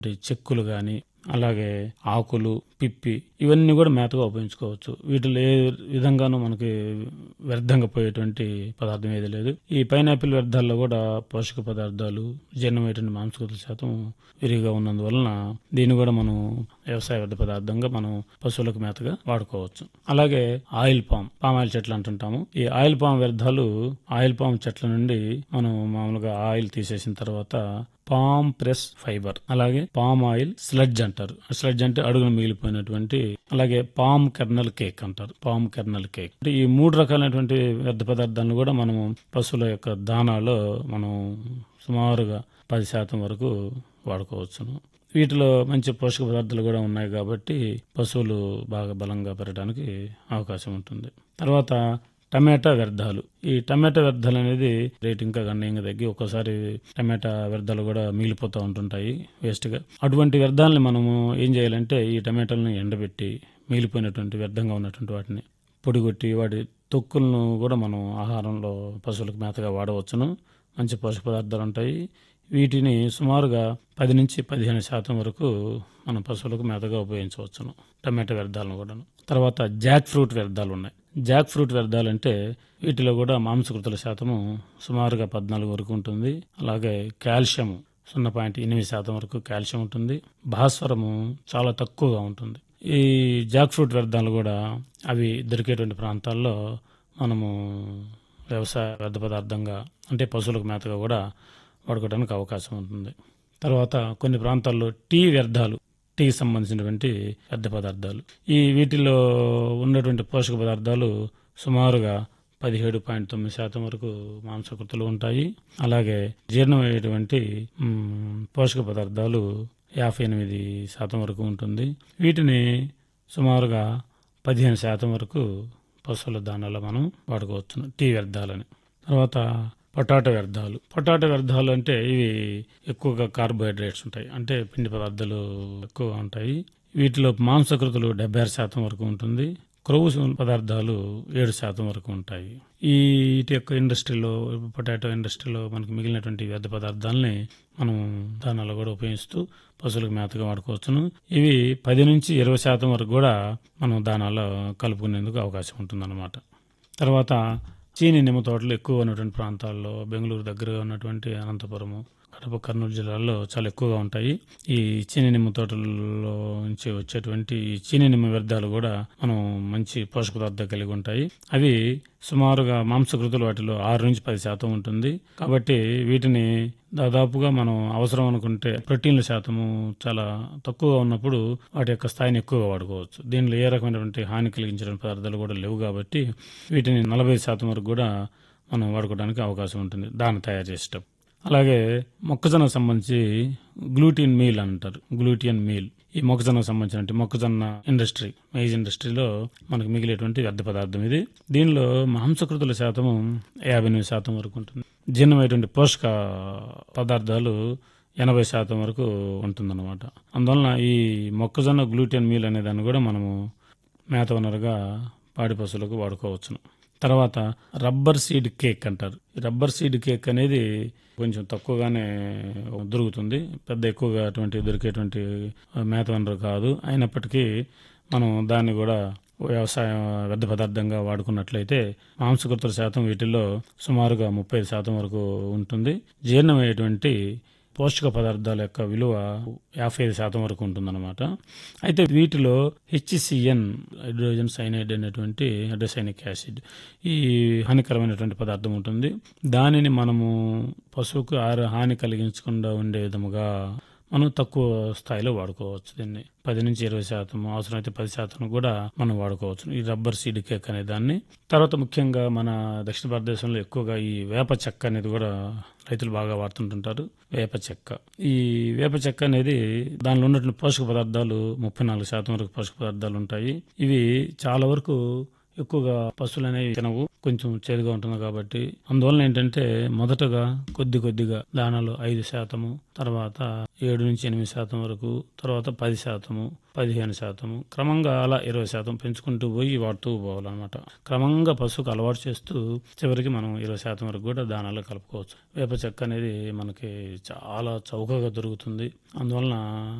చెక్కులు కానీ అలాగే ఆకులు పిప్పి ఇవన్నీ కూడా మేతగా ఉపయోగించుకోవచ్చు వీటిలో ఏ విధంగానూ మనకి వ్యర్థంగా పోయేటువంటి పదార్థం ఏది లేదు ఈ పైనాపిల్ వ్యర్థాల్లో కూడా పోషక పదార్థాలు జీర్ణమైనటువంటి మాంసకృతుల శాతం విరిగా ఉన్నందువలన దీన్ని కూడా మనం వ్యవసాయ వ్యర్థ పదార్థంగా మనం పశువులకు మేతగా వాడుకోవచ్చు అలాగే ఆయిల్ పామ్ పామ్ ఆయిల్ చెట్లు అంటుంటాము ఈ ఆయిల్ పామ్ వ్యర్థాలు ఆయిల్ పామ్ చెట్ల నుండి మనం మామూలుగా ఆయిల్ తీసేసిన తర్వాత పామ్ ప్రెస్ ఫైబర్ అలాగే పామ్ ఆయిల్ స్లడ్జ్ అంటారు స్లడ్జ్ అంటే అడుగున మిగిలిపోయినటువంటి అలాగే పామ్ కెర్నల్ కేక్ అంటారు పామ్ కెర్నల్ కేక్ అంటే ఈ మూడు రకాలైనటువంటి వ్యర్థ పదార్థాలను కూడా మనము పశువుల యొక్క దానాలో మనం సుమారుగా పది శాతం వరకు వాడుకోవచ్చును వీటిలో మంచి పోషక పదార్థాలు కూడా ఉన్నాయి కాబట్టి పశువులు బాగా బలంగా పెరగడానికి అవకాశం ఉంటుంది తర్వాత టమాటా వ్యర్థాలు ఈ టమాటా వ్యర్థాలు అనేది రేట్ ఇంకా గణనీయంగా తగ్గి ఒక్కోసారి టమాటా వ్యర్థాలు కూడా మిగిలిపోతూ ఉంటుంటాయి వేస్ట్గా అటువంటి వ్యర్థాలని మనము ఏం చేయాలంటే ఈ టమాటాలను ఎండబెట్టి మిగిలిపోయినటువంటి వ్యర్థంగా ఉన్నటువంటి వాటిని పొడిగొట్టి వాటి తొక్కులను కూడా మనం ఆహారంలో పశువులకు మేతగా వాడవచ్చును మంచి పోషక పదార్థాలు ఉంటాయి వీటిని సుమారుగా పది నుంచి పదిహేను శాతం వరకు మన పశువులకు మేతగా ఉపయోగించవచ్చును టమాటా వ్యర్థాలను కూడాను తర్వాత జాక్ ఫ్రూట్ వ్యర్థాలు ఉన్నాయి జాక్ ఫ్రూట్ వ్యర్థాలు అంటే వీటిలో కూడా మాంసకృతుల శాతము సుమారుగా పద్నాలుగు వరకు ఉంటుంది అలాగే కాల్షియం సున్నా పాయింట్ ఎనిమిది శాతం వరకు కాల్షియం ఉంటుంది భాస్వరము చాలా తక్కువగా ఉంటుంది ఈ జాక్ ఫ్రూట్ వ్యర్థాలు కూడా అవి దొరికేటువంటి ప్రాంతాల్లో మనము వ్యవసాయ వ్యర్థ పదార్థంగా అంటే పశువులకు మేతగా కూడా వాడుకోవడానికి అవకాశం ఉంటుంది తర్వాత కొన్ని ప్రాంతాల్లో టీ వ్యర్థాలు టీకి సంబంధించినటువంటి వ్యర్థ పదార్థాలు ఈ వీటిలో ఉన్నటువంటి పోషక పదార్థాలు సుమారుగా పదిహేడు పాయింట్ తొమ్మిది శాతం వరకు మాంసకృతులు ఉంటాయి అలాగే జీర్ణమయ్యేటువంటి మ్, పోషక పదార్థాలు యాభై ఎనిమిది శాతం వరకు ఉంటుంది వీటిని సుమారుగా పదిహేను శాతం వరకు పశువుల దానాలో మనం వాడుకోవచ్చు టీ వ్యర్థాలని తర్వాత పొటాటో వ్యర్థాలు పొటాటో వ్యర్థాలు అంటే ఇవి ఎక్కువగా కార్బోహైడ్రేట్స్ ఉంటాయి అంటే పిండి పదార్థాలు ఎక్కువగా ఉంటాయి వీటిలో మాంసకృతులు డెబ్బై ఆరు శాతం వరకు ఉంటుంది క్రొవ్వు పదార్థాలు ఏడు శాతం వరకు ఉంటాయి ఈ వీటి యొక్క ఇండస్ట్రీలో పొటాటో ఇండస్ట్రీలో మనకు మిగిలినటువంటి వ్యర్థ పదార్థాలని మనం దానాలో కూడా ఉపయోగిస్తూ పశువులకు మేతగా వాడుకోవచ్చును ఇవి పది నుంచి ఇరవై శాతం వరకు కూడా మనం దానాలో కలుపుకునేందుకు అవకాశం ఉంటుందన్నమాట తర్వాత చీని నిమ్మ తోటలు ఎక్కువ ఉన్నటువంటి ప్రాంతాల్లో బెంగళూరు దగ్గరగా ఉన్నటువంటి అనంతపురము కడప కర్నూలు జిల్లాల్లో చాలా ఎక్కువగా ఉంటాయి ఈ చీని నిమ్మ తోటల్లో నుంచి వచ్చేటువంటి ఈ చీని నిమ్మ వ్యర్థాలు కూడా మనం మంచి పోషక పదార్థాలు కలిగి ఉంటాయి అవి సుమారుగా మాంసకృతులు వాటిలో ఆరు నుంచి పది శాతం ఉంటుంది కాబట్టి వీటిని దాదాపుగా మనం అవసరం అనుకుంటే ప్రోటీన్ల శాతము చాలా తక్కువగా ఉన్నప్పుడు వాటి యొక్క స్థాయిని ఎక్కువగా వాడుకోవచ్చు దీనిలో ఏ రకమైనటువంటి హాని కలిగించిన పదార్థాలు కూడా లేవు కాబట్టి వీటిని నలభై శాతం వరకు కూడా మనం వాడుకోవడానికి అవకాశం ఉంటుంది దాన్ని తయారు చేసేటప్పుడు అలాగే మొక్కజొన్నకు సంబంధించి గ్లూటిన్ మీల్ అంటారు గ్లూటియన్ మీల్ ఈ మొక్కజొన్నకు సంబంధించిన మొక్కజొన్న ఇండస్ట్రీ మేజ్ ఇండస్ట్రీలో మనకు మిగిలేటువంటి వ్యర్థ పదార్థం ఇది దీనిలో మాంసకృతుల శాతము యాభై ఎనిమిది శాతం వరకు ఉంటుంది జీర్ణమైనటువంటి పోషక పదార్థాలు ఎనభై శాతం వరకు ఉంటుందన్నమాట అందువలన ఈ మొక్కజొన్న గ్లూటెన్ మీల్ అనే దాన్ని కూడా మనము మేత వనరుగా పాడి పశువులకు వాడుకోవచ్చును తర్వాత రబ్బర్ సీడ్ కేక్ అంటారు ఈ రబ్బర్ సీడ్ కేక్ అనేది కొంచెం తక్కువగానే దొరుకుతుంది పెద్ద ఎక్కువగా అటువంటి దొరికేటువంటి మేత వనరు కాదు అయినప్పటికీ మనం దాన్ని కూడా వ్యవసాయ వ్యర్థ పదార్థంగా వాడుకున్నట్లయితే మాంసకృతుల శాతం వీటిల్లో సుమారుగా ముప్పై శాతం వరకు ఉంటుంది జీర్ణమయ్యేటువంటి పోషక పదార్థాల యొక్క విలువ యాభై ఐదు శాతం వరకు ఉంటుందన్నమాట అయితే వీటిలో హెచ్సిఎన్ హైడ్రోజన్ సైనైడ్ అనేటువంటి హైడ్రోసైనిక్ యాసిడ్ ఈ హానికరమైనటువంటి పదార్థం ఉంటుంది దానిని మనము పశువుకు ఆరు హాని కలిగించకుండా ఉండే విధముగా మనం తక్కువ స్థాయిలో వాడుకోవచ్చు దీన్ని పది నుంచి ఇరవై శాతం అవసరమైతే పది శాతం కూడా మనం వాడుకోవచ్చు ఈ రబ్బర్ సీడ్ కేక్ అనే దాన్ని తర్వాత ముఖ్యంగా మన దక్షిణ భారతదేశంలో ఎక్కువగా ఈ వేప చెక్క అనేది కూడా రైతులు బాగా వాడుతుంటుంటారు వేప చెక్క ఈ వేప చెక్క అనేది దానిలో ఉన్నటువంటి పోషక పదార్థాలు ముప్పై నాలుగు శాతం వరకు పోషక పదార్థాలు ఉంటాయి ఇవి చాలా వరకు ఎక్కువగా పశువులు అనేవి తినవు కొంచెం చేదుగా ఉంటుంది కాబట్టి అందువలన ఏంటంటే మొదటగా కొద్ది కొద్దిగా దానాలు ఐదు శాతము తర్వాత ఏడు నుంచి ఎనిమిది శాతం వరకు తర్వాత పది శాతము పదిహేను శాతము క్రమంగా అలా ఇరవై శాతం పెంచుకుంటూ పోయి వాడుతూ పోవాలన్నమాట క్రమంగా పశువుకు అలవాటు చేస్తూ చివరికి మనం ఇరవై శాతం వరకు కూడా దానాలు కలుపుకోవచ్చు వేప చెక్క అనేది మనకి చాలా చౌకగా దొరుకుతుంది అందువలన